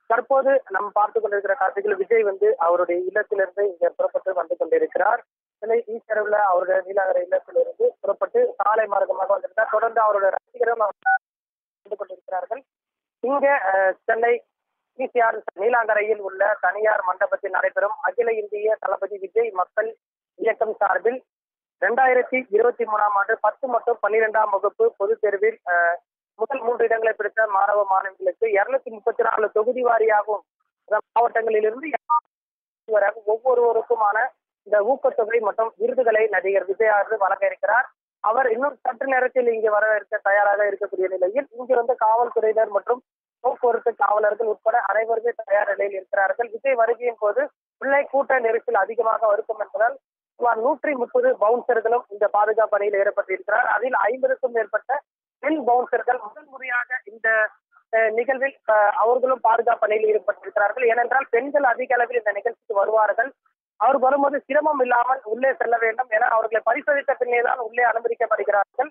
தற்போது நம்ம பார்த்து கொண்டிருக்கிற காட்சிகள் விஜய் வந்து அவருடைய இல்லத்திலிருந்து இங்க புறப்பட்டு வந்து கொண்டிருக்கிறார் சென்னை ஈஸ்வரில் அவருடைய நீலாகர இல்லத்திலிருந்து புறப்பட்டு சாலை மார்க்கமாக வந்திருந்தார் தொடர்ந்து அவருடைய ரசிகரும் வந்து கொண்டிருக்கிறார்கள் இங்க அஹ், சென்னை ஈசிஆர் நீலாங்கரையில் உள்ள தனியார் மண்டபத்தில் நடைபெறும் அகில இந்திய தளபதி விஜய் மக்கள் இயக்கம் சார்பில் இரண்டாயிரத்தி இருபத்தி மூணாம் ஆண்டு பத்து மற்றும் பன்னிரெண்டாம் வகுப்பு பொதுத் தேர்வில் அஹ், முதல் மூன்று இடங்களை பிடித்த மாணவ மாணவிகளுக்கு இருநூத்தி முப்பத்தி நாலு தொகுதி வாரியாகவும் அதாவது மாவட்டங்களிலிருந்து வரையாக ஒவ்வொருவருக்குமான இந்த ஊக்கத்தொகை மற்றும் விருதுகளை நடிகர் விஜய் அவர்கள் வழங்க இருக்கிறார் அவர் இன்னும் சற்று நேரத்தில் இங்கு வரவேற்க தயாராக இருக்கக்கூடிய நிலையில் இங்கு வந்து காவல்துறையினர் மற்றும் போக்குவரத்து காவலர்கள் உட்பட அனைவருமே தயார் நிலையில் இருக்கிறார்கள் விஜய் வருகையின் போது பிள்ளை கூட்ட நெரிசல் அதிகமாக இருக்கும் என்பதால் சுமார் நூற்றி முப்பது பவுன்சர்களும் இந்த பாதுகாப்பு பணியில் ஈடுபட்டிருக்கிறார் அதில் ஐம்பதுக்கும் மேற்பட்ட பெண் பவுன்சர்கள் முதல் முறையாக இந்த அஹ், நிகழ்வில் அஹ், அவர்களும் பாதுகாப்பு பணியில் ஈடுபட்டிருக்கிறார்கள் ஏனென்றால் பெண்கள் அதிக அளவில் இந்த நிகழ்ச்சிக்கு வருவார்கள் அவர் வரும்போது சிரமம் இல்லாமல் உள்ளே செல்ல வேண்டும் என அவர்களை பரிசோதித்த பின்னே தான் உள்ளே அனுமதிக்கப்படுகிறார்கள்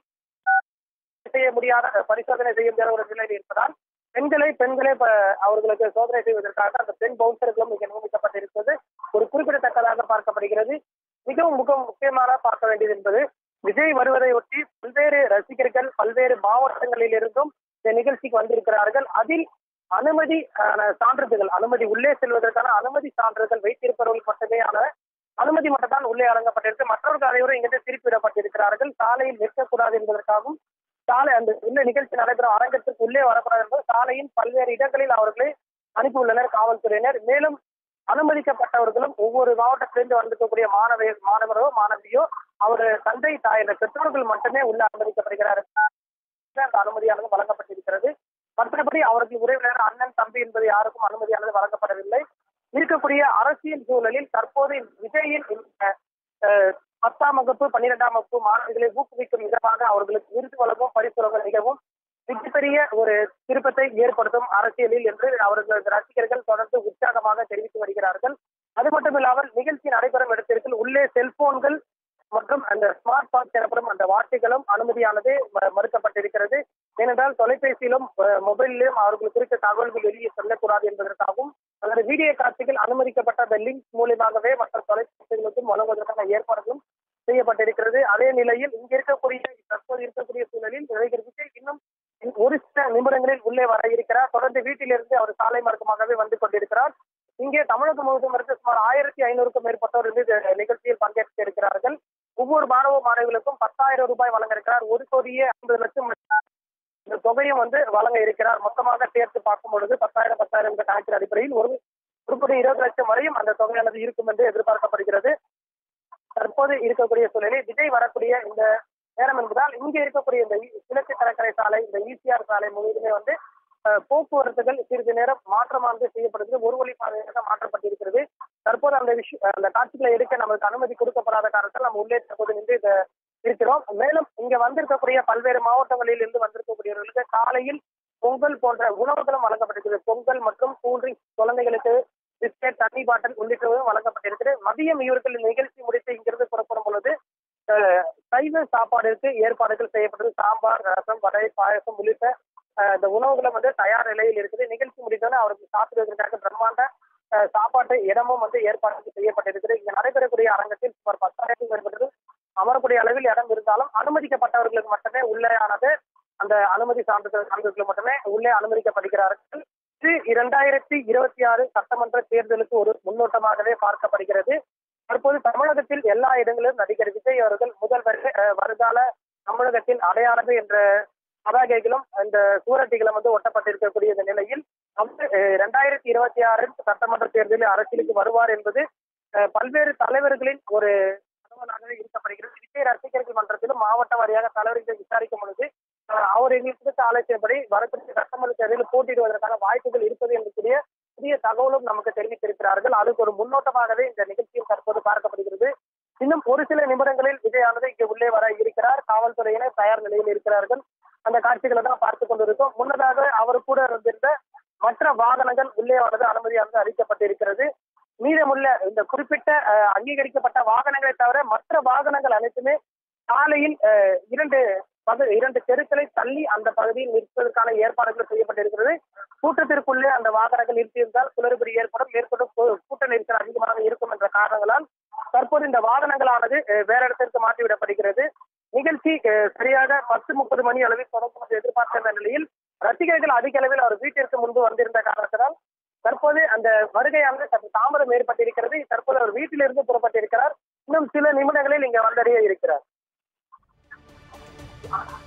செய்ய முடியாத பரிசோதனை செய்ய முடியாத ஒரு நிலையில் இருப்பதால் பெண்களை பெண்களே ப- அவர்களுக்கு சோதனை செய்வதற்காக அந்த பெண் பவுன்சர்களும் இங்கே நியமிக்கப்பட்டிருப்பது ஒரு குறிப்பிடத்தக்கதாக பார்க்கப்படுகிறது மிகவும் மிக முக்கியமான பார்க்க வேண்டியது என்பது விஜய் வருவதை ஒட்டி பல்வேறு ரசிகர்கள் பல்வேறு மாவட்டங்களில் இருந்தும் இந்த நிகழ்ச்சிக்கு வந்திருக்கிறார்கள் அதில் அனுமதி ஆன சான்றிதழ்கள் அனுமதி உள்ளே செல்வதற்கான அனுமதி சான்றிதழ் வைத்திருப்பவர்கள் மட்டுமே ஆன அனுமதி மட்டும் தான் உள்ளே வழங்கப்பட்டிருக்கு மற்றவர்கள் அனைவரும் இங்கிருந்து திருப்பி விடப்பட்டிருக்கிறார்கள் சாலையில் நிற்கக்கூடாது என்பதற்காகவும் சாலை அந்த உள்ள நிகழ்ச்சி நடைபெறும் அரங்கத்திற்கு உள்ளே வரக்கூடாது என்பது சாலையின் பல்வேறு இடங்களில் அவர்களை அனுப்பியுள்ளனர் காவல்துறையினர் மேலும் அனுமதிக்கப்பட்டவர்களும் ஒவ்வொரு மாவட்டத்திலிருந்து வந்திருக்கக்கூடிய மாணவ மாணவரோ மாணவியோ அவர் தந்தை தாய் என்ற பெற்றோர்கள் மட்டுமே உள்ள அனுமதிக்கப்படுகிறார்கள் அந்த அனுமதியானது வழங்கப்பட்டிருக்கிறது மற்றபடி அவர்கள் உறவினர் அண்ணன் தம்பி என்பது யாருக்கும் அனுமதியானது வழங்கப்படவில்லை இருக்கக்கூடிய அரசியல் சூழலில் தற்போது விஜயின் இந்த அஹ், பத்தாம் வகுப்பு பன்னிரெண்டாம் வகுப்பு மாணவர்களை ஊக்குவிக்கும் விதமாக அவர்களுக்கு விருது வழங்கும் பரிசுரங்கள் மிகவும் மிகப்பெரிய ஒரு திருப்பத்தை ஏற்படுத்தும் அரசியலில் என்று அவர்களது ரசிகர்கள் தொடர்ந்து உற்சாகமாக தெரிவித்து வருகிறார்கள் அது மட்டும் இல்லாமல் நிகழ்ச்சி நடைபெறும் இடத்திற்கு உள்ளே செல்போன்கள் மற்றும் அந்த ஸ்மார்ட் வாட்ச் எனப்படும் அந்த வாட்சுகளும் அனுமதியானது ம- மறுக்கப்பட்டிருக்கிறது ஏனென்றால் தொலைபேசியிலும் அஹ், மொபைலிலும் அவர்கள் குறித்த தகவல்கள் வெளியே செல்லக்கூடாது என்பதற்காகவும் அல்லது வீடியோ காட்சிகள் அனுமதிக்கப்பட்ட அந்த லிங்க் மூலியமாகவே மற்ற தொலைபேசிகளுக்கும் வழங்குவதற்கான ஏற்பாடுகளும் செய்யப்பட்டிருக்கிறது அதே நிலையில் இங்க இருக்கக்கூடிய தற்போது இருக்கக்கூடிய சூழலில் நடிகர் விஜய் இன்னும் ஒரு சில நிமிடங்களில் உள்ளே வர இருக்கிறார் தொடர்ந்து வீட்டிலிருந்து அவர் சாலை மார்க்கமாகவே வந்து கொண்டிருக்கிறார் இங்கே தமிழகம் முழுவதும் இருந்து சுமார் ஆயிரத்தி ஐநூறுக்கும் மேற்பட்டோர் வந்து இந்த நிகழ்ச்சியில் பங்கேற்க இருக்கிறார்கள் ஒவ்வொரு மாணவ மாணவிகளுக்கும் பத்தாயிரம் ரூபாய் வழங்க இருக்கிறார் ஒரு கோடியே ஐம்பது லட்சம் இந்த தொகையும் வந்து வழங்க இருக்கிறார் மொத்தமாக சேர்த்து பார்க்கும் பொழுது பத்தாயிரம் பத்தாயிரம் என்ற கணக்கின் அடிப்படையில் ஒரு ஒரு கோடி இருபது லட்சம் வரையும் அந்த தொகையானது இருக்கும் என்று எதிர்பார்க்கப்படுகிறது தற்போது இருக்கக்கூடிய சூழலில் விஜய் வரக்கூடிய இந்த நேரம் என்பதால் இங்கே இருக்கக்கூடிய இந்த ஈ- கிழக்கு கடற்கரை சாலை இந்த ஈசிஆர் சாலை முழுவதுமே வந்து அஹ், போக்குவரத்துகள் சிறிது நேரம் மாற்றமானது செய்யப்படுகிறது ஒரு வழி பாதையாக மாற்றப்பட்டிருக்கிறது தற்போது அந்த விஷயம் அந்த காட்சிகளை எடுக்க நமக்கு அனுமதி கொடுக்கப்படாத காரணத்தால் நம்ம உள்ளே தற்போது நின்று இத இருக்கிறோம் மேலும் இங்க வந்திருக்கக்கூடிய பல்வேறு மாவட்டங்களில் இருந்து வந்திருக்கக்கூடியவர்களுக்கு காலையில் பொங்கல் போன்ற உணவுகளும் வழங்கப்பட்டிருக்கிறது பொங்கல் மற்றும் கூல்ட்ரிங்க்ஸ் குழந்தைகளுக்கு பிஸ்கெட் தண்ணி பாட்டில் உள்ளிட்டவையும் வழங்கப்பட்டிருக்கிறது மதியம் இவர்கள் நிகழ்ச்சி முடித்து இங்கிருந்து புறப்படும் பொழுது அஹ், சைவ சாப்பாடுக்கு ஏற்பாடுகள் செய்யப்பட்டது சாம்பார் ரசம் வடை பாயசம் உள்ளிட்ட அஹ், இந்த உணவுகளும் வந்து தயார் நிலையில் இருக்குது நிகழ்ச்சி முடித்தோன்னே அவருக்கு சாப்பிடுவதற்காக பிரம்மாண்ட அஹ், சாப்பாட்டு இடமும் வந்து ஏற்பாடு செய்யப்பட்டிருக்கிறது இங்க நடைபெறக்கூடிய அரங்கத்தில் சுமார் பத்தாயிரத்துக்கும் மேற்பட்டது அமரக்கூடிய அளவில் இடம் இருந்தாலும் அனுமதிக்கப்பட்டவர்களுக்கு மட்டுமே உள்ளேயானது அந்த அனுமதி சான்றிதழ் சான்றிதழ்கள் மட்டுமே உள்ளே அனுமதிக்கப்படுகிறார்கள் இது இரண்டாயிரத்தி இருபத்தி ஆறு சட்டமன்ற தேர்தலுக்கு ஒரு முன்னோட்டமாகவே பார்க்கப்படுகிறது தற்போது தமிழகத்தில் எல்லா இடங்களிலும் நடிகர் விஜய் அவர்கள் முதல்வர் அஹ், வருங்கால தமிழகத்தின் அடையாளமே என்ற பதாகைகளும் இந்த சூரட்டிகளும் வந்து ஒட்டப்பட்டிருக்கக்கூடிய இந்த நிலையில் அவர் இரண்டாயிரத்தி இருபத்தி ஆறு சட்டமன்ற தேர்தலில் அரசியலுக்கு வருவார் என்பது அஹ், பல்வேறு தலைவர்களின் ஒரு தகவலாகவே இருக்கப்படுகிறது விஜய் ரசிகர்கள் மன்றத்திலும் மாவட்ட வாரியாக தலைவர்களை விசாரிக்கும் பொழுது அஹ், அவர் எங்களுக்கு ஆலோசனைப்படி வரக்கூடிய சட்டமன்ற தேர்தலில் போட்டியிடுவதற்கான வாய்ப்புகள் இருப்பது என்பதுடைய புதிய தகவலும் நமக்கு தெரிவித்திருக்கிறார்கள் அதுக்கு ஒரு முன்னோட்டமாகவே இந்த நிகழ்ச்சியில் தற்போது பார்க்கப்படுகிறது இன்னும் ஒரு சில நிமிடங்களில் விஜயானது இங்கே உள்ளே வர இருக்கிறார் காவல்துறையினர் தயார் நிலையில் இருக்கிறார்கள் அந்த காட்சிகளை தான் பார்த்து கொண்டிருக்கோம் முன்னதாக அவர் கூட இருந்திருந்த மற்ற வாகனங்கள் உள்ளே வரது அனுமதியானது அளிக்கப்பட்டிருக்கிறது மீதமுள்ள இந்த குறிப்பிட்ட அஹ், அங்கீகரிக்கப்பட்ட வாகனங்களை தவிர மற்ற வாகனங்கள் அனைத்துமே சாலையில் அஹ், இரண்டு பகு- இரண்டு தெருக்களை தள்ளி அந்த பகுதியில் நிற்பதற்கான ஏற்பாடுகள் செய்யப்பட்டிருக்கிறது கூட்டத்திற்குள்ளே அந்த வாகனங்கள் நிறுத்தியிருந்தால் குளறுபடி ஏற்படும் மேற்கொண்டு கூ- கூட்ட நெரிசல் அதிகமாக இருக்கும் என்ற காரணங்களால் தற்போது இந்த வாகனங்களானது அஹ், வேற இடத்திற்கு மாற்றிவிடப்படுகிறது நிகழ்ச்சி அஹ், சரியாக பத்து முப்பது மணி அளவில் தொடங்கும் என்று எதிர்பார்த்திருந்த நிலையில் ரசிகர்கள் அதிக அளவில் அவர் வீட்டிற்கு முன்பு வந்திருந்த காரணத்தினால் தற்போது அந்த வருகையானது சற்று தாமதம் ஏற்பட்டிருக்கிறது தற்போது அவர் வீட்டிலிருந்து புறப்பட்டிருக்கிறார் இன்னும் சில நிமிடங்களில் இங்க வந்தடைய இருக்கிறார்